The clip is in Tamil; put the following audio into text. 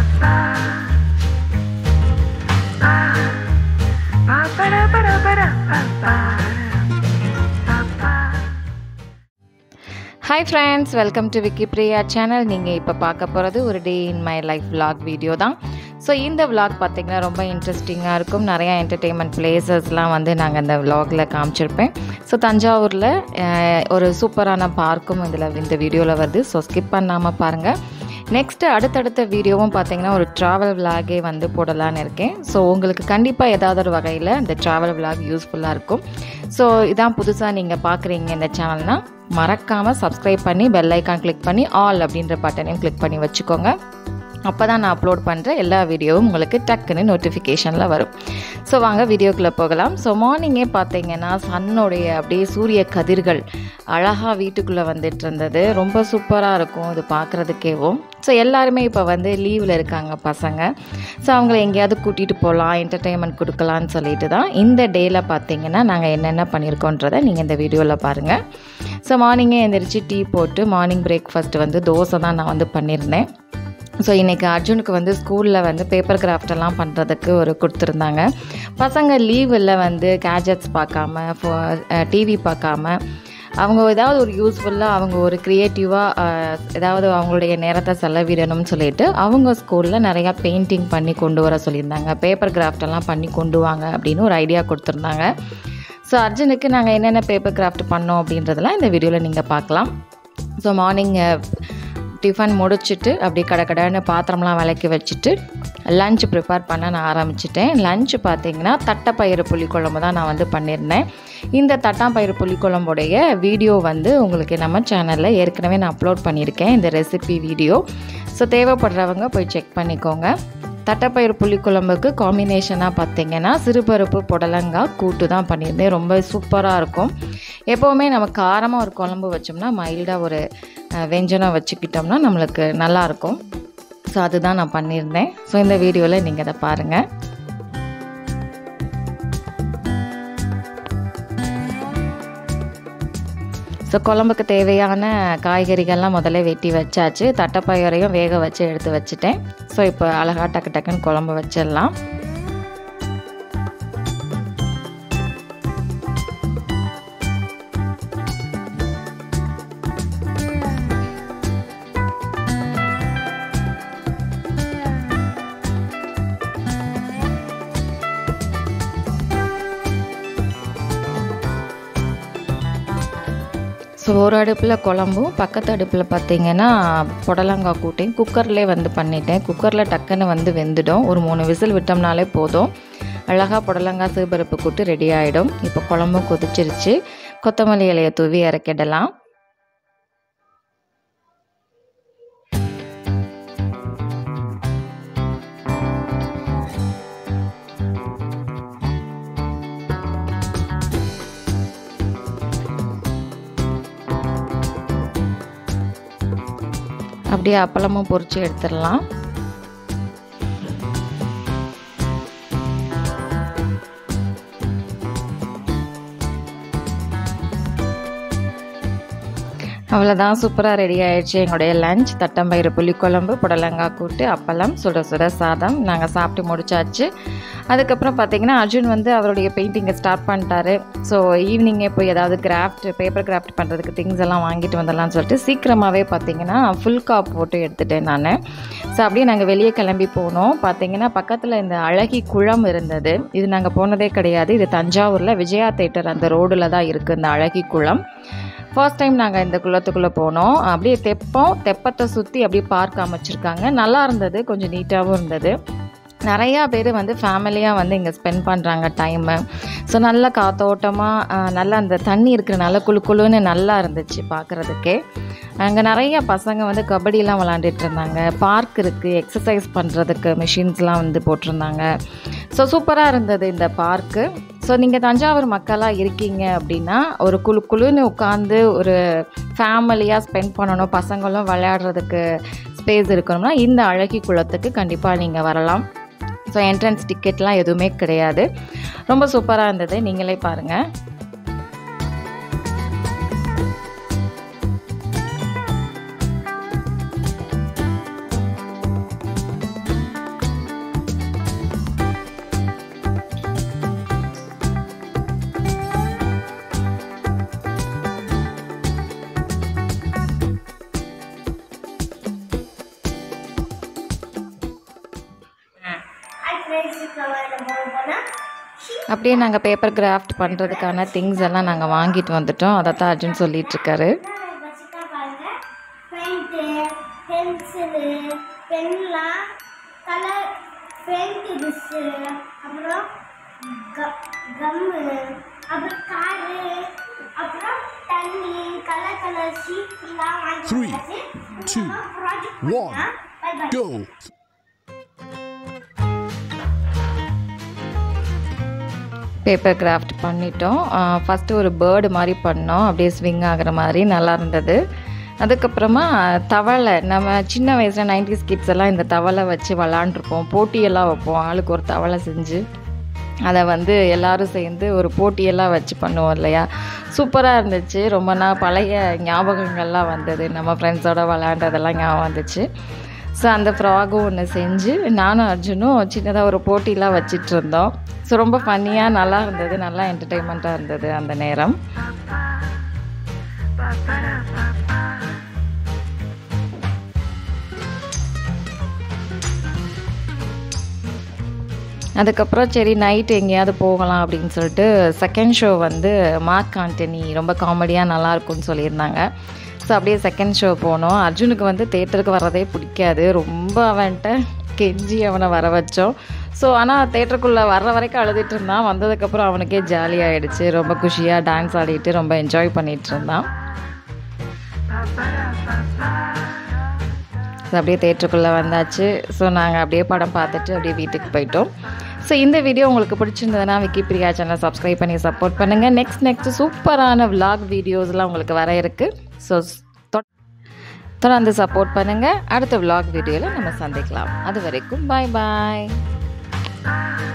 Hi friends welcome to Vikki Priya channel நீங்கள் இப்போ பார்க்க போகிறது ஒரு day in my life vlog video தான் ஸோ இந்த vlog பார்த்திங்கன்னா ரொம்ப இன்ட்ரெஸ்டிங்காக இருக்கும் நிறையா என்டர்டெயின்மெண்ட் பிளேசஸ்லாம் வந்து நாங்கள் இந்த vlogல காமிச்சிருப்பேன் ஸோ தஞ்சாவூரில் அஹ், ஒரு சூப்பரான பார்க்கும் இதில் இந்த வீடியோவில் வருது ஸோ ஸ்கிப் பண்ணாமல் பாருங்கள் நெக்ஸ்ட்டு அடுத்தடுத்த வீடியோவும் பார்த்தீங்கன்னா ஒரு ட்ராவல் விலாகே வந்து போடலான்னு இருக்கேன் ஸோ உங்களுக்கு கண்டிப்பாக ஏதாவது ஒரு வகையில் இந்த ட்ராவல் விலாக் யூஸ்ஃபுல்லாக இருக்கும் ஸோ இதான் புதுசாக நீங்கள் பார்க்குறீங்க இந்த சேனல்னா மறக்காமல் சப்ஸ்கிரைப் பண்ணி பெல் ஐக்கான் கிளிக் பண்ணி ஆல் அப்படின்ற பட்டனையும் கிளிக் பண்ணி வச்சுக்கோங்க அப்போ தான் நான் அப்லோட் பண்ணுற எல்லா வீடியோவும் உங்களுக்கு டக்குன்னு நோட்டிஃபிகேஷனில் வரும் ஸோ வாங்க வீடியோக்குள்ளே போகலாம் ஸோ மார்னிங்கே பார்த்தீங்கன்னா சன்னுடைய அப்படியே சூரிய கதிர்கள் அழகாக வீட்டுக்குள்ளே வந்துட்டு இருந்தது ரொம்ப சூப்பராக இருக்கும் இது பார்க்குறதுக்கேவும் ஸோ எல்லாருமே இப்போ வந்து லீவில் இருக்காங்க பசங்க ஸோ அவங்கள எங்கேயாவது கூட்டிகிட்டு போகலாம் என்டர்டெயின்மெண்ட் கொடுக்கலான்னு சொல்லிட்டு தான் இந்த டேயில் பார்த்தீங்கன்னா நாங்கள் என்னென்ன பண்ணியிருக்கோன்றதை நீங்கள் இந்த வீடியோவில் பாருங்கள் ஸோ மார்னிங்கே எழுந்திரிச்சு டீ போட்டு மார்னிங் பிரேக்ஃபாஸ்ட் வந்து தோசை தான் நான் வந்து பண்ணியிருந்தேன் ஸோ இன்றைக்கி அர்ஜுனுக்கு வந்து ஸ்கூலில் வந்து பேப்பர் கிராஃப்ட் எல்லாம் பண்ணுறதுக்கு ஒரு கொடுத்துருந்தாங்க பசங்க லீவில் வந்து கேஜெட்ஸ் பார்க்காம ஃபோ டிவி பார்க்காம அவங்க ஏதாவது ஒரு யூஸ்ஃபுல்லாக அவங்க ஒரு க்ரியேட்டிவாக ஏதாவது அவங்களுடைய நேரத்தை செலவிடணும்னு சொல்லிட்டு அவங்க ஸ்கூலில் நிறையா பெயிண்டிங் பண்ணி கொண்டு வர சொல்லியிருந்தாங்க பேப்பர் கிராஃப்ட் எல்லாம் பண்ணி கொண்டு வாங்க அப்படின்னு ஒரு ஐடியா கொடுத்துருந்தாங்க ஸோ அர்ஜுனுக்கு நாங்கள் என்னென்ன பேப்பர் கிராஃப்ட் பண்ணோம் அப்படின்றதெல்லாம் இந்த வீடியோவில் நீங்கள் பார்க்கலாம் ஸோ மார்னிங் டிஃபன் முடிச்சுட்டு அப்படியே கடகடன்னு பாத்திரம்லாம் விளக்கி வச்சுட்டு லஞ்ச் ப்ரிப்பேர் பண்ண நான் ஆரம்பிச்சிட்டேன் லஞ்ச் பார்த்தீங்கன்னா தட்டைப்பயிறு புளிக்குழம்பு தான் நான் வந்து பண்ணியிருந்தேன் இந்த தட்டாம்பயிறு புளிக்குழம்புடைய வீடியோ வந்து உங்களுக்கு நம்ம சேனலில் ஏற்கனவே நான் அப்லோட் பண்ணியிருக்கேன் இந்த ரெசிபி வீடியோ ஸோ தேவைப்படுறவங்க போய் செக் பண்ணிக்கோங்க தட்டைப்பயிறு புளிக்குழம்புக்கு காம்பினேஷனாக பார்த்தீங்கன்னா சிறுபருப்பு புடலங்காய் கூட்டு தான் பண்ணியிருந்தேன் ரொம்ப சூப்பராக இருக்கும் எப்போவுமே நம்ம காரமாக ஒரு குழம்பு வச்சோம்னா மைல்டாக ஒரு அஹ், வெஞ்சனம் வச்சுக்கிட்டோம்னா நம்மளுக்கு நல்லாயிருக்கும் ஸோ அதுதான் நான் பண்ணியிருந்தேன் ஸோ இந்த வீடியோவில் நீங்கள் அதை பாருங்கள் ஸோ குழம்புக்கு தேவையான காய்கறிகள்லாம் முதல்ல வெட்டி வச்சாச்சு தட்டைப்பயிரையும் வேக வச்சு எடுத்து வச்சுட்டேன் ஸோ இப்போ அழகா டக்கு டக்குன்னு குழம்பு வச்சிடலாம் ஸோ ஒரு அடுப்பில் குழம்பும் பக்கத்து அடுப்பில் பார்த்தீங்கன்னா புடலங்காய் கூட்டையும் குக்கர்லேயே வந்து பண்ணிட்டேன் குக்கரில் டக்குன்னு வந்து வெந்துடும் ஒரு மூணு விசில் விட்டோம்னாலே போதும் அழகாக புடலங்காய் சிறுபருப்பு கூட்டு ரெடி ஆகிடும் இப்போ குழம்பும் கொதிச்சிருச்சு கொத்தமல்லி இலையை தூவி இறக்கிடலாம் அப்படியே அப்பளமும் பொரிச்சு எடுத்துடலாம் அவ்வளோதான் சூப்பராக ரெடி ஆயிடுச்சு எங்களுடைய லஞ்ச் தட்டம்பயிறு புளிக்குழம்பு புடலங்காய் கூட்டு அப்பளம் சுட சுட சாதம் நாங்கள் சாப்பிட்டு முடிச்சாச்சு அதுக்கப்புறம் பார்த்தீங்கன்னா அர்ஜுன் வந்து அவருடைய பெயிண்டிங்கை ஸ்டார்ட் பண்ணிட்டாரு ஸோ ஈவினிங்கே போய் ஏதாவது கிராஃப்ட் பேப்பர் கிராஃப்ட் பண்ணுறதுக்கு திங்ஸ் எல்லாம் வாங்கிட்டு வந்துடலாம்னு சொல்லிட்டு சீக்கிரமாகவே பார்த்தீங்கன்னா ஃபுல் காப் போட்டு எடுத்துட்டேன் நான் ஸோ அப்படியே நாங்கள் வெளியே கிளம்பி போனோம் பார்த்தீங்கன்னா பக்கத்தில் இந்த அழகி குளம் இருந்தது இது நாங்கள் போனதே கிடையாது இது தஞ்சாவூரில் விஜயா தேட்டர் அந்த ரோடில் தான் இருக்குது இந்த அழகி குளம் ஃபர்ஸ்ட் டைம் நாங்கள் இந்த குளத்துக்குள்ளே போனோம் அப்படியே தெப்பம் தெப்பத்தை சுற்றி அப்படியே பார்க் அமைச்சிருக்காங்க நல்லா இருந்தது கொஞ்சம் நீட்டாகவும் இருந்தது நிறையா பேர் வந்து ஃபேமிலியாக வந்து இங்கே ஸ்பெண்ட் பண்ணுறாங்க டைமு ஸோ நல்ல காத்தோட்டமாக நல்லா அந்த தண்ணி இருக்கிறனால குளு குளுன்னு நல்லா இருந்துச்சு பார்க்குறதுக்கே அங்கே நிறைய பசங்க வந்து கபடிலாம் விளாண்டுட்டு இருந்தாங்க பார்க் இருக்குது எக்ஸசைஸ் பண்ணுறதுக்கு மிஷின்ஸ்லாம் வந்து போட்டிருந்தாங்க ஸோ சூப்பராக இருந்தது இந்த பார்க்கு ஸோ நீங்கள் தஞ்சாவூர் மக்களாக இருக்கீங்க அப்படின்னா ஒரு குழு குழுன்னு உட்காந்து ஒரு ஃபேமிலியாக ஸ்பெண்ட் பண்ணணும் பசங்களும் விளையாடுறதுக்கு ஸ்பேஸ் இருக்கணும்னா இந்த அழகி குளத்துக்கு கண்டிப்பாக நீங்கள் வரலாம் ஸோ என்ட்ரன்ஸ் டிக்கெட்லாம் எதுவுமே கிடையாது ரொம்ப சூப்பராக இருந்தது நீங்களே பாருங்கள் ஃப்ரெண்ட்ஸுக்கு அவன் போக போனால் அப்படியே நாங்கள் பேப்பர் கிராஃப்ட் பண்ணுறதுக்கான திங்ஸ் எல்லாம் நாங்கள் வாங்கிட்டு வந்துட்டோம் அதை தான் அர்ஜுன் சொல்லிட்டு இருக்காரு வச்சுட்டா பாருங்க பெயிண்ட்டு பென்சிலு பென்லாம் கலர் பெயிண்ட் இதுஸு அப்புறம் கம்மு அப்புறம் காரு அப்புறம் தண்ணி கலர் கலர் ஷீட்லாம் வாங்கி Three, வச்சாச்சு. two, project one. Bye bye Go! Paper craft பண்ணிட்டோம் ஃபஸ்ட்டு ஒரு பேர்டு மாதிரி பண்ணோம் அப்படியே ஸ்விங் ஆகுற மாதிரி நல்லா இருந்தது அதுக்கப்புறமா தவளை நம்ம சின்ன வயசில் நைன்டிஸ் கிட்ஸ் எல்லாம் இந்த தவளை வச்சு விளாண்டுருப்போம் போட்டியெல்லாம் வைப்போம் ஆளுக்கு ஒரு தவளை செஞ்சு அதை வந்து எல்லாரும் சேர்ந்து ஒரு போட்டியெல்லாம் வச்சு பண்ணுவோம் இல்லையா சூப்பராக இருந்துச்சு ரொம்ப நாள் பழைய ஞாபகங்கள்லாம் வந்தது நம்ம ஃப்ரெண்ட்ஸோட விளாண்டதெல்லாம் ஞாபகம் வந்துச்சு ஸோ அந்த ஃப்ராகும் ஒன்று செஞ்சு நானும் அர்ஜுனும் சின்னதாக ஒரு போட்டிலாம் வச்சிட்டு இருந்தோம் ஸோ ரொம்ப ஃபன்னியாக நல்லா இருந்தது நல்லா என்டர்டெயின்மெண்ட்டாக இருந்தது அந்த நேரம் அதுக்கப்புறம் சரி நைட் எங்கேயாவது போகலாம் அப்படின்னு சொல்லிட்டு செகண்ட் ஷோ வந்து மார்க் ஆண்டனி ரொம்ப காமெடியாக நல்லாயிருக்கும்னு சொல்லியிருந்தாங்க ஸோ அப்படியே செகண்ட் ஷோ போனோம் அர்ஜுனுக்கு வந்து தேட்டருக்கு வர்றதே பிடிக்காது ரொம்ப அவன்கிட்ட கெஞ்சி அவனை வர வச்சோம் ஸோ ஆனால் தேட்டருக்குள்ளே வர்ற வரைக்கும் அழுதுட்டு இருந்தான் வந்ததுக்கப்புறம் அவனுக்கே ஜாலியாகிடுச்சு ரொம்ப குஷியாக டான்ஸ் ஆடிட்டு ரொம்ப என்ஜாய் பண்ணிகிட்டு இருந்தான் ஸோ அப்படியே தேட்டருக்குள்ளே வந்தாச்சு ஸோ நாங்கள் அப்படியே படம் பார்த்துட்டு அப்படியே வீட்டுக்கு போயிட்டோம் ஸோ இந்த வீடியோ உங்களுக்கு பிடிச்சிருந்ததுன்னா விக்கிபிரியா சேனல் சப்ஸ்கிரைப் பண்ணி சப்போர்ட் பண்ணுங்கள் நெக்ஸ்ட் நெக்ஸ்ட் சூப்பரான vlog வீடியோஸ்லாம் உங்களுக்கு வர இருக்குது ஸோ தொடர்ந்து சப்போர்ட் பண்ணுங்கள் அடுத்த vlog வீடியோவில் நம்ம சந்திக்கலாம் அது வரைக்கும் பாய் பாய்